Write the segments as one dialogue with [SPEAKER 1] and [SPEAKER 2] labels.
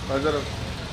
[SPEAKER 1] Hazırım.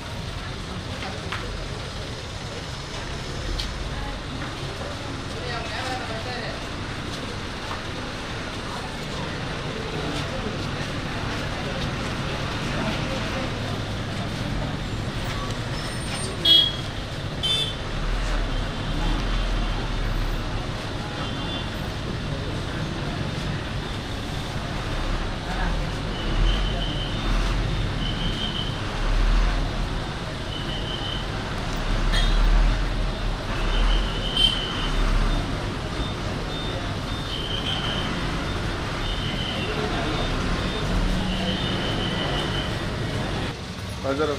[SPEAKER 1] Hazırım.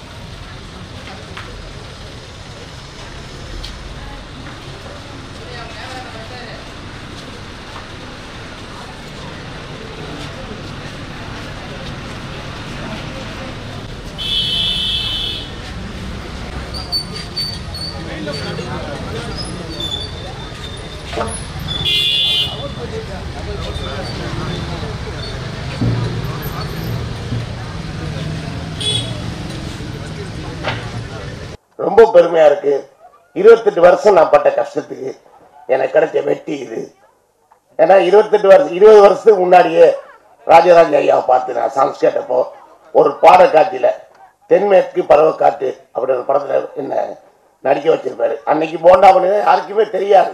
[SPEAKER 2] ரொம்ப பெருமையா இருக்கு இருபத்தெட்டு வருஷம் நான் பட்ட கஷ்டத்துக்கு எனக்கு கிடைச்ச வெற்றி இது ஏன்னா இருபத்தெட்டு வருஷம் இருபது வருஷத்துக்கு முன்னாடியே ராஜராஜ ஐயாவை பார்த்து நான் சாங்ஸ் கேட்டப்போ ஒரு பாட காட்சியில தென்மேற்கு பருவக்காட்டு அப்படின்ற படத்துல என்ன நடிக்க வச்சிருப்பாரு அன்னைக்கு போண்டாமனு யாருக்குமே தெரியாது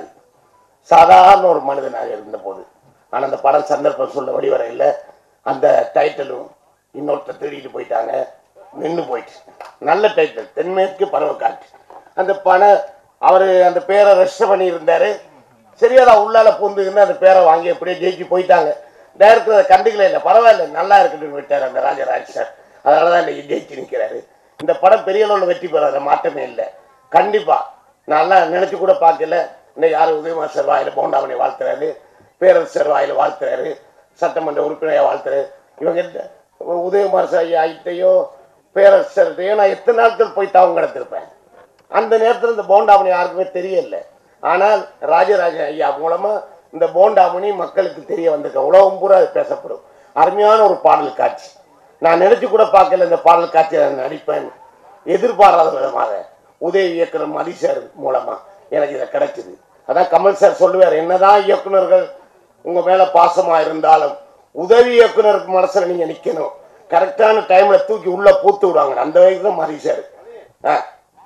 [SPEAKER 2] சாதாரண ஒரு மனிதனாக இருந்த போது ஆனால் அந்த படம் சந்தர்ப்பம் சொல்ல வடிவரையில் அந்த டைட்டிலும் இன்னொருத்தர் திருடிட்டு போயிட்டாங்க நின்று போயிட்டு நல்ல டைட்டில் தென்மேற்கு பருவக்காட்டு அந்த பணம் அவர் அந்த பேரை ரெஸ்ட் பண்ணியிருந்தாரு சரியாதா உள்ளால பூந்துக்குன்னு அந்த பேரை வாங்கி அப்படியே ஜெயிச்சு போயிட்டாங்க டேரக்டர் அதை கண்டுக்கல இல்லை பரவாயில்ல நல்லா இருக்குன்னு விட்டார் அந்த ராஜராஜ் சார் அதனால தான் இன்னைக்கு ஜெயிச்சு நிற்கிறாரு இந்த படம் பெரிய அளவில் வெற்றி பெறாத மாற்றமே இல்லை கண்டிப்பா நல்லா நினைச்சு கூட பார்க்கல இன்னைக்கு யாரும் உதயகுமார் சார் வாயில போண்டாமணி வாழ்த்துறாரு பேரரசர் வாயில வாழ்த்துறாரு சட்டமன்ற உறுப்பினரை வாழ்த்துறாரு இவங்க எந்த- உதயகுமார் சார் ஐயா ஐட்டையோ பேரரசர்கிட்டையோ நான் எத்தனை நாட்கள் போய் தாவங்க கிடத்திருப்பேன் அந்த நேரத்தில் இந்த போண்டாமணி யாருக்குமே தெரியல ஆனால் ராஜராஜ ஐயா மூலமா இந்த போண்டாமணி மக்களுக்கு தெரிய வந்திருக்க உலகம் பூரா அது பேசப்படும் அருமையான ஒரு பாடல் காட்சி நான் நினைச்சு கூட பார்க்கல இந்த பாடல் காட்சியை நான் நடிப்பேன் எதிர்பாராத விதமாக உதவி இயக்குனர் மதி சார் மூலமா எனக்கு இதை கிடைச்சது அதான் கமல் சார் சொல்லுவார் என்னதான் இயக்குனர்கள் உங்க மேல பாசமா இருந்தாலும் உதவி இயக்குனருக்கு மனசுல நீங்க நிக்கணும் கரெக்டான டைம்ல தூக்கி உள்ள பூத்து விடுவாங்க அந்த வயசுல தான் மதி சார் ஆ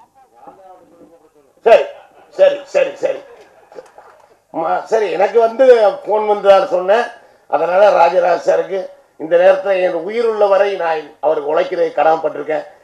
[SPEAKER 2] சரி சரி சரி சரி ம- சரி எனக்கு வந்து ஃபோன் வந்ததால் சொன்னேன் அதனால ராஜராஜ் சாருக்கு இந்த நேரத்தில் என் உயிர் உள்ள வரை நான் அவருக்கு உழைக்கிறதை கடமைப்பட்டிருக்கேன்